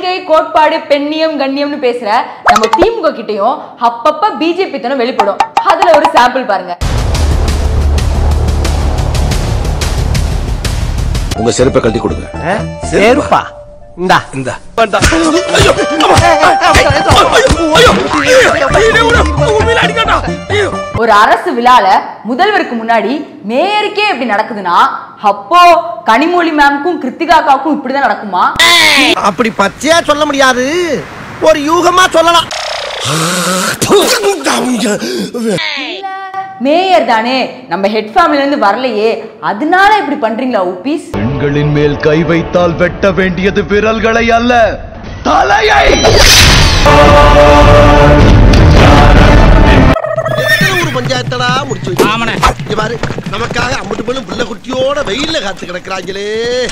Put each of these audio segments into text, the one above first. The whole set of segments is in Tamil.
கொள்கை கோட்பாடு பெண்ணியம் கண்ணியம்னு பேசுற நம்ம திமுக கிட்டயும் அப்பப்ப பிஜேபி தனம் வெளிப்படும் அதுல ஒரு சாம்பிள் பாருங்க உங்க செருப்பை கழட்டி கொடுங்க செருப்பா இந்தா இந்த ஒரு அரசு விழால முதல்வருக்கு முன்னாடி மேயருக்கே இப்படி நடக்குதுன்னா அப்போ கனிமொழி மேம்க்கும் கிருத்திகாக்காவுக்கும் இப்படிதான் நடக்குமா அப்படி பச்சையா சொல்ல முடியாது ஒரு யூகமா சொல்லலாம் மேயர் தானே நம்ம ஹெட் ஃபேமிலில இருந்து வரலையே அதனால இப்படி பண்றீங்களா ஊபிஸ் பெண்களின் மேல் கை வைத்தால் வெட்ட வேண்டியது விரல்களை அல்ல தலையை ஒரு பஞ்சாயத்தடா முடிச்சு வச்சு. இங்க பாரு நமக்காக அம்பட்டு பேரும் புள்ள குட்டியோட வெயில்ல காத்து கிடக்குறாங்களே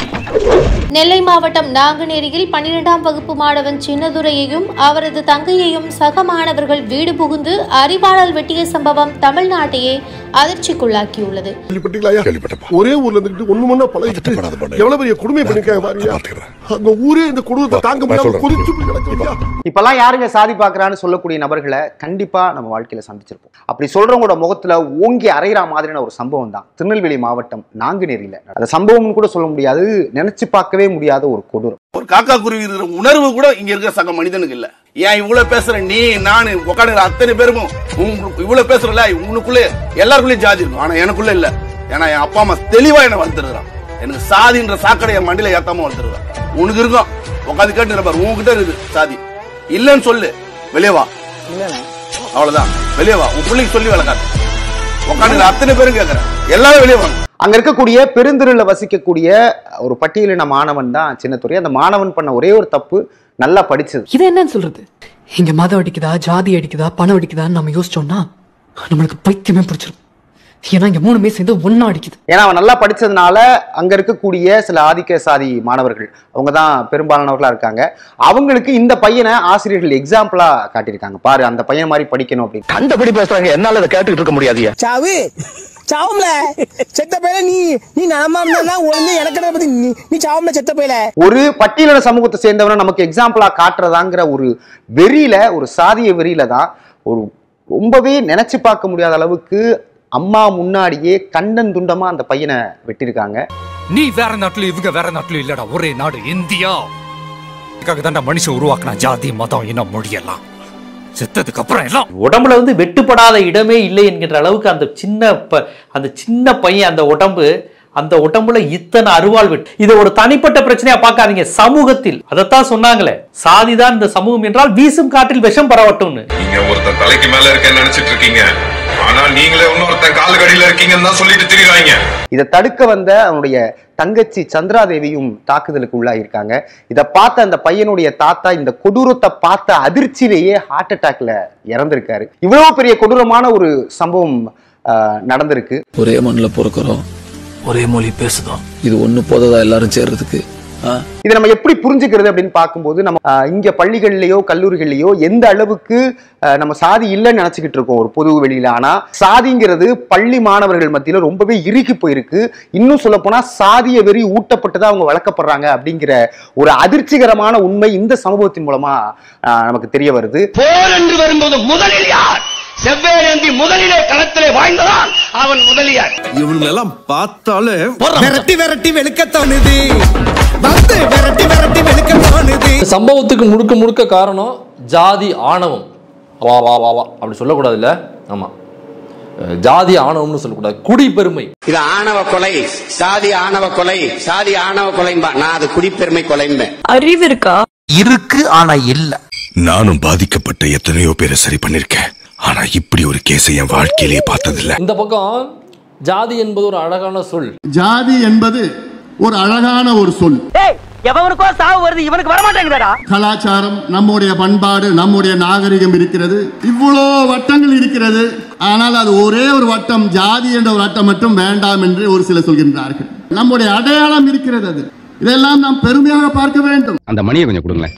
நெல்லை மாவட்டம் நாங்குநேரியில் பன்னிரெண்டாம் வகுப்பு மாணவன் சின்னதுரையையும் அவரது தங்கையையும் சக மாணவர்கள் வீடு புகுந்து அறிவாளால் வெட்டிய சம்பவம் தமிழ்நாட்டையே அதிர்ச்சிக்குள்ளாக்கியுள்ளது கேள்விப்பட்டீங்களா ஒரே ஊர்ல இருந்துட்டு ஒண்ணு மண்ணா பழகிட்டு எவ்வளவு பெரிய கொடுமை பண்ணிருக்காங்க பாருங்க அந்த ஊரே இந்த குடும்பத்தை தாங்க முடியாம கொதிச்சு போய் கிடக்குறியா இப்பெல்லாம் யாருங்க சாதி பார்க்கறான்னு சொல்லக்கூடிய நபர்களை கண்டிப்பா நம்ம வாழ்க்கையில சந்திச்சிருப்போம் அப்படி சொல்றவங்களோட முகத்துல ஓங்கி அரைகிற மாதிரியான ஒரு சம்பவம் தான் திருநெல்வேலி மாவட்டம் நாங்குநேரியில அந்த சம்பவம்னு கூட சொல்ல முடியாது நினைச்சு பார்க்கவே முடியாத ஒரு கொடூரம் ஒரு காக்கா குருவி இருக்கிற உணர்வு கூட இங்க இருக்கிற சக மனிதனுக்கு இல்ல ஏன் இவ்வளவு பேசுற நீ நானு உட்காந்துற அத்தனை பேருக்கும் உங்க- இவ்வளவு பேசுறல உனக்குள்ளே எல்லாருக்குள்ளயும் ஜாதி இருக்கும் ஆனா எனக்குள்ள இல்ல ஏன்னா என் அப்பா அம்மா தெளிவா என்ன வளர்த்துருக்கான் எனக்கு சாதின்ற சாக்கடை என் மண்டியில ஏத்தாம வளர்த்துருக்கான் உனக்கு இருக்கும் உட்காந்து கேட்டு பாரு உன்கிட்ட இருக்குது சாதி இல்லன்னு சொல்லு வெளியே வா அவ்வளவுதான் வெளியே வா உன் பிள்ளைக்கு சொல்லி வளர்க்காது உட்காந்து அத்தனை பேரும் கேக்குறேன் எல்லாரும் வெளியே வாங்க அங்க இருக்கக்கூடிய பெருந்திருல வசிக்கக்கூடிய ஒரு பட்டியலின மாணவன் தான் சின்னத்துறை அந்த மாணவன் பண்ண ஒரே ஒரு தப்பு நல்லா படிச்சது இது என்னன்னு சொல்றது இங்க மதம் அடிக்குதா ஜாதி அடிக்குதா பணம் அடிக்குதான்னு நம்ம யோசிச்சோம்னா நம்மளுக்கு பைத்தியமே பிடிச்சிரும் ஏன்னா இங்க மூணுமே சேர்ந்து ஒன்னா அடிக்குது ஏன்னா அவன் நல்லா படிச்சதுனால அங்க இருக்கக்கூடிய சில ஆதிக்க சாதி மாணவர்கள் அவங்க தான் பெரும்பாலானவர்களா இருக்காங்க அவங்களுக்கு இந்த பையனை ஆசிரியர்கள் எக்ஸாம்பிளா காட்டியிருக்காங்க பாரு அந்த பையன் மாதிரி படிக்கணும் அப்படின்னு கண்டபடி பேசுறாங்க என்னால அதை கேட்டுக்கிட்டு இருக்க முடியாதுயா சாவு சாவும்ல செத்த பையல நீ நீ நலமா இருந்தா ஒண்ணு எனக்கு பத்தி நீ நீ சாவும்ல செத்த பையல ஒரு பட்டியலின சமூகத்தை சேர்ந்தவனை நமக்கு எக்ஸாம்பிளா காட்டுறதாங்கிற ஒரு வெறியில ஒரு சாதிய வெறியில தான் ஒரு ரொம்பவே நினைச்சு பார்க்க முடியாத அளவுக்கு அம்மா முன்னாடியே கண்டன் துண்டமா அந்த பையனை வெட்டியிருக்காங்க நீ வேற நாட்டுல இவங்க வேற நாட்டுல இல்லடா ஒரே நாடு இந்தியா இதுக்காக தான்டா மனுஷன் உருவாக்குனா ஜாதி மதம் இனம் மொழியெல்லாம் செத்ததுக்கு அப்புறம் எல்லாம் உடம்புல வந்து வெட்டுப்படாத இடமே இல்லை என்கின்ற அளவுக்கு அந்த சின்ன ப- அந்த சின்ன பையன் அந்த உடம்பு அந்த உடம்புல இத்தனை அருவாள் வெட்டு இதை ஒரு தனிப்பட்ட பிரச்சனையா பார்க்காதீங்க சமூகத்தில் அதைத்தான் சொன்னாங்களே சாதிதான் இந்த சமூகம் என்றால் வீசும் காற்றில் விஷம் பரவட்டும்னு நீங்க ஒருத்தன் தலைக்கு மேல இருக்கேன்னு நினைச்சிட்டு இருக்கீங்க ஆனா நீங்களே இன்னொருத்தன் கால் கடியில இருக்கீங்கன்னு தான் சொல்லிட்டு திரியுறாங்க இதை தடுக்க வந்த அவனுடைய தங்கச்சி சந்திராதேவியும் தாக்குதலுக்கு உள்ளாகியிருக்காங்க இதை பார்த்த அந்த பையனுடைய தாத்தா இந்த கொடூரத்தை பார்த்த அதிர்ச்சியிலேயே ஹார்ட் அட்டாக்ல இறந்திருக்காரு இவ்வளவு பெரிய கொடூரமான ஒரு சம்பவம் ஆஹ், நடந்திருக்கு ஒரே மண்ணில் பொறுக்கிறோம் ஒரே மொழி பேசுதோம் இது ஒண்ணு போததா எல்லாரும் சேர்றதுக்கு இதை நம்ம எப்படி புரிஞ்சுக்கிறது அப்படின்னு பார்க்கும்போது நம்ம ஆஹ், இங்க பள்ளிகள்லயோ கல்லூரிகள்லயோ எந்த அளவுக்கு ஆஹ், நம்ம சாதி இல்லைன்னு நினைச்சுக்கிட்டு இருக்கோம் ஒரு பொது வெளியில ஆனா சாதிங்கிறது பள்ளி மாணவர்கள் மத்தியில ரொம்பவே இறுகி போயிருக்கு இன்னும் சொல்ல போனா சாதிய வெறி ஊட்டப்பட்டு தான் அவங்க வளர்க்கப்படுறாங்க அப்படிங்கிற ஒரு அதிர்ச்சிகரமான உண்மை இந்த சமூகத்தின் மூலமா ஆஹ், நமக்கு தெரிய வருது போர் என்று வரும்போது முதலில் யார் செவ்வேறேந்தி முதலிலே களத்திலே வாழ்ந்ததான் அவன் முதலியார் இவங்களெல்லாம் பார்த்தாலே விரட்டி விரட்டி வெளுக்க தோணுது வந்து விரட்டி விரட்டி வெளுக்க தோணுது இந்த சம்பவத்துக்கு முழுக்க முழுக்க காரணம் ஜாதி ஆணவம் வா வா வா வா அப்படி சொல்லக்கூடாதுல்ல ஆமா அஹ் ஜாதி ஆணவம்னு சொல்லக்கூடாது குடி பெருமை இது ஆணவ கொலை சாதி ஆணவ கொலை சாதி ஆணவ கொலைம்பா நான் அது குடிப்பெருமை கொலைம்பேன் அறிவு இருக்கா இருக்கு ஆனா இல்ல நானும் பாதிக்கப்பட்ட எத்தனையோ பேரை சரி பண்ணிருக்கேன் ஆனா இப்படி ஒரு கேஸை என் வாழ்க்கையிலேயே பார்த்ததில்ல இந்த பக்கம் ஜாதி என்பது ஒரு அழகான சொல் ஜாதி என்பது ஒரு அழகான ஒரு சொல் எவனுக்கோ சாவு வருது இவனுக்கு வர மாட்டேங்குதாடா கலாச்சாரம் நம்முடைய பண்பாடு நம்முடைய நாகரிகம் இருக்கிறது இவ்வளோ வட்டங்கள் இருக்கிறது ஆனால் அது ஒரே ஒரு வட்டம் ஜாதி என்ற ஒரு வட்டம் மட்டும் வேண்டாம் என்று ஒரு சிலர் சொல்கின்றார்கள் நம்முடைய அடையாளம் இருக்கிறது அது இதெல்லாம் நாம் பெருமையாக பார்க்க வேண்டும் அந்த மணியை கொஞ்சம் கொடுங்களேன்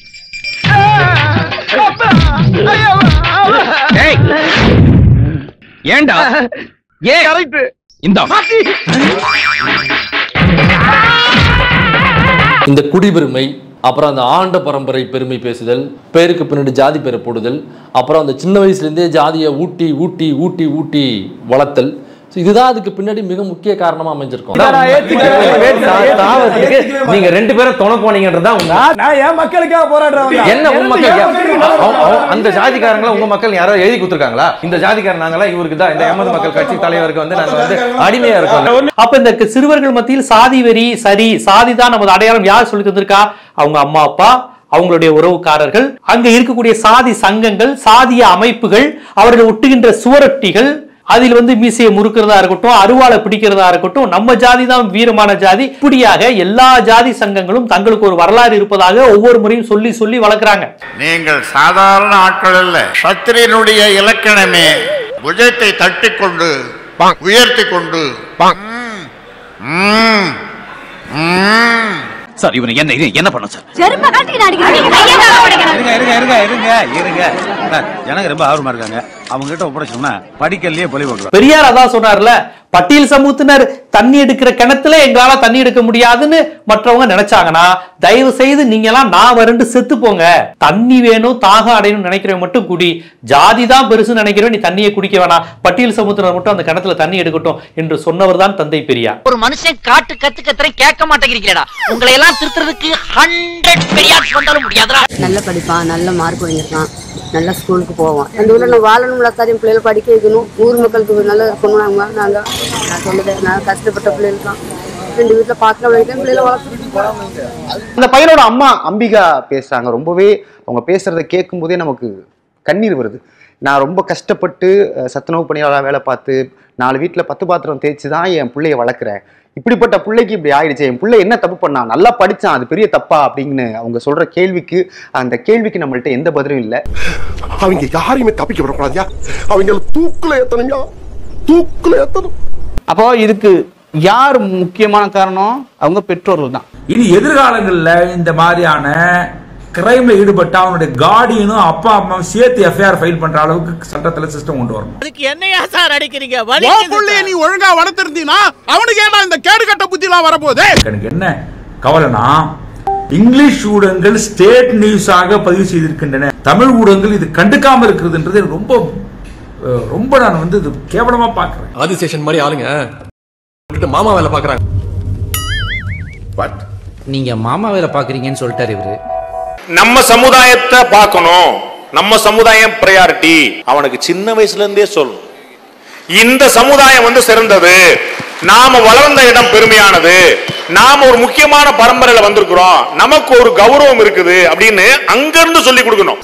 ஏண்டா ஏ இந்த இந்த குடிபெருமை அப்புறம் அந்த ஆண்ட பரம்பரை பெருமை பேசுதல் பேருக்கு பின்னாடி ஜாதி பேரை போடுதல் அப்புறம் அந்த சின்ன வயசுலேருந்தே ஜாதியை ஊட்டி ஊட்டி ஊட்டி ஊட்டி வளர்த்தல் ஸோ இதுதான் அதுக்கு பின்னாடி மிக முக்கிய காரணமா அமைஞ்சிருக்கும் நீங்க ரெண்டு பேரும் துணை போனீங்கன்றதா உங்க நான் என் மக்களுக்காக போராடுறவன் என்ன உன் மக்கள் அவ- அவ- அந்த ஜாதிக்காரங்கள உங்க மக்கள் யாரோ எழுதி கொடுத்துருக்காங்களா இந்த ஜாதிக்காரன் நாங்களா இவருக்கு தான் இந்த எமது மக்கள் கட்சி தலைவருக்கு வந்து நாங்க வந்து அடிமையா இருக்கோம் அப்ப இந்த சிறுவர்கள் மத்தியில் சாதி வெறி சரி சாதி தான் நமது அடையாளம் யார் சொல்லி தந்திருக்கா அவங்க அம்மா அப்பா அவங்களுடைய உறவுக்காரர்கள் அங்க இருக்கக்கூடிய சாதி சங்கங்கள் சாதிய அமைப்புகள் அவர்கள் ஒட்டுகின்ற சுவரொட்டிகள் அதில் வந்து மீசையை முறுக்கிறதா இருக்கட்டும் அருவாளை பிடிக்கிறதா இருக்கட்டும் நம்ம ஜாதி தான் வீரமான ஜாதி இப்படியாக எல்லா ஜாதி சங்கங்களும் தங்களுக்கு ஒரு வரலாறு இருப்பதாக ஒவ்வொரு முறையும் சொல்லி சொல்லி வளர்க்குறாங்க நீங்கள் சாதாரண ஆட்கள் அல்ல சத்திரியனுடைய இலக்கணமே புஜத்தை தட்டிக் கொண்டு உயர்த்தி கொண்டு ம், ம், சார் இவனை என்ன இது என்ன பண்ண சார் செருப்ப காட்டி இருங்க இருங்க இருங்க இருங்க இருங்க சார் ஜனங்க ரொம்ப ஆர்வமா இருக்காங்க அவங்க கிட்ட ஒப்படைச்சோம்னா படிக்கல்லையே பொலி போட்டுருவாங்க பெரியார் அதான் சொன்னார்ல பட்டியல் சமூகத்தினர் தண்ணி எடுக்கிற கிணத்துல எங்களால தண்ணி எடுக்க முடியாதுன்னு மற்றவங்க நினைச்சாங்கன்னா தயவு செய்து நீங்க எல்லாம் நான் வரண்டு செத்து போங்க தண்ணி வேணும் தாகம் அடையணும் நினைக்கிறவன் மட்டும் குடி ஜாதி தான் பெருசு நினைக்கிறவன் நீ தண்ணியை குடிக்க வேணாம் பட்டியல் சமூகத்தினர் மட்டும் அந்த கிணத்துல தண்ணி எடுக்கட்டும் என்று சொன்னவர் தான் தந்தை பெரியார் ஒரு மனுஷன் காட்டு கத்து கத்துற கேட்க மாட்டேங்கிறீங்களா உங்களை எல்லாம் திருத்துறதுக்கு ஹண்ட்ரட் பெரியார் வந்தாலும் முடியாதுடா நல்ல படிப்பான் நல்ல மார்க் வாங்கியிருக்கான் நல்ல ஸ்கூலுக்கு போவோம் அந்த ஊரில் நான் வாழணும்ல காரியம் பிள்ளைகளை படிக்க வைக்கணும் ஊர் மக்களுக்கு நல்லா இருக்கணும் நாங்கள் நாங்கள் நான் சொல்லுதேன் நான் கஷ்டப்பட்ட பிள்ளைகள் தான் ரெண்டு வீட்டில் பார்க்குற வரைக்கும் பிள்ளைகளை வளர்த்துட்டு அந்த பையனோட அம்மா அம்பிகா பேசுறாங்க ரொம்பவே அவங்க பேசுறத கேட்கும் போதே நமக்கு கண்ணீர் வருது நான் ரொம்ப கஷ்டப்பட்டு அஹ், சத்துணவு பணியாளராக வேலை பார்த்து நாலு வீட்டில் பத்து பாத்திரம் தேய்ச்சி தான் என் பிள்ளைய வளர்க்குறேன் இப்படிப்பட்ட பிள்ளைக்கு இப்படி ஆயிடுச்சு என் பிள்ளை என்ன தப்பு பண்ணான் நல்லா படிச்சான் அது பெரிய தப்பா அப்படின்னு அவங்க சொல்ற கேள்விக்கு அந்த கேள்விக்கு நம்மள்ட்ட எந்த பதிலும் இல்லை அவங்க யாரையுமே தப்பிக்க விடக்கூடாதியா அவங்க தூக்குல ஏத்தணுங்க தூக்குல ஏத்தணும் அப்போ இதுக்கு யார் முக்கியமான காரணம் அவங்க பெற்றோர்கள் தான் இனி எதிர்காலங்கள்ல இந்த மாதிரியான கிரைம்ல ஈடுபட்ட அவனுடைய கார்டியனும் அப்பா அம்மாவும் சேர்த்து எஃப்ஐஆர் ஃபைல் பண்ற அளவுக்கு சட்டத்துல சிஸ்டம் கொண்டு வரணும் அதுக்கு என்னையா சார் அடிக்கிறீங்க உன் புள்ளைய நீ ஒழுங்கா வளர்த்திருந்தீனா அவனுக்கு ஏன்டா இந்த கேடு கட்ட புத்தி எல்லாம் வரப்போகுது எனக்கு என்ன கவலைனா இங்கிலீஷ் ஊடகங்கள் ஸ்டேட் நியூஸாக பதிவு செய்திருக்கின்றன தமிழ் ஊடகங்கள் இது கண்டுக்காம இருக்கிறதுன்றது எனக்கு ரொம்ப அஹ், ரொம்ப நான் வந்து இது கேவலமா பாக்குறேன் ஆதிசேஷன் மாதிரி ஆளுங்க விட்டுட்டு மாமா வேலை பாக்குறாங்க பட் நீங்க மாமா வேலை பாக்குறீங்கன்னு சொல்லிட்டாரு இவரு நம்ம சமுதாயத்தை பார்க்கணும் நம்ம சமுதாயம் பிரையாரிட்டி அவனுக்கு சின்ன வயசுல இருந்தே சொல்லணும் இந்த சமுதாயம் வந்து சிறந்தது நாம வளர்ந்த இடம் பெருமையானது நாம ஒரு முக்கியமான பரம்பரையில வந்திருக்கிறோம் நமக்கு ஒரு கௌரவம் இருக்குது அப்படின்னு அங்க இருந்து சொல்லி கொடுக்கணும்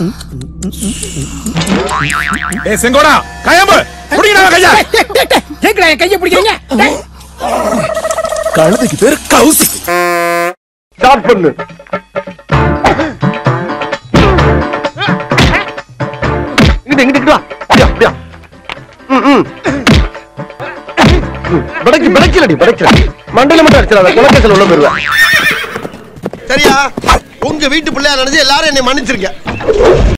ஏ செங்கோடா கயம்பு புடிங்கடா கையா கேக்குறா என் கையை பிடிக்கிறீங்க கழுதைக்கு பேரு கவுசி ஸ்டார்ட் பண்ணு இங்கிட்டு இங்கிட்டு வா அப்படியா அப்படியா ம், ம். ம், படைக்கு படைக்கலடி படைக்கல மண்டையில மட்டும் அடிச்சிடாத குலக்கேசல் உள்ள போயிருவேன் சரியா உங்க வீட்டு பிள்ளையா நினைச்சு எல்லாரும் என்னை மன்னிச்சிருங்க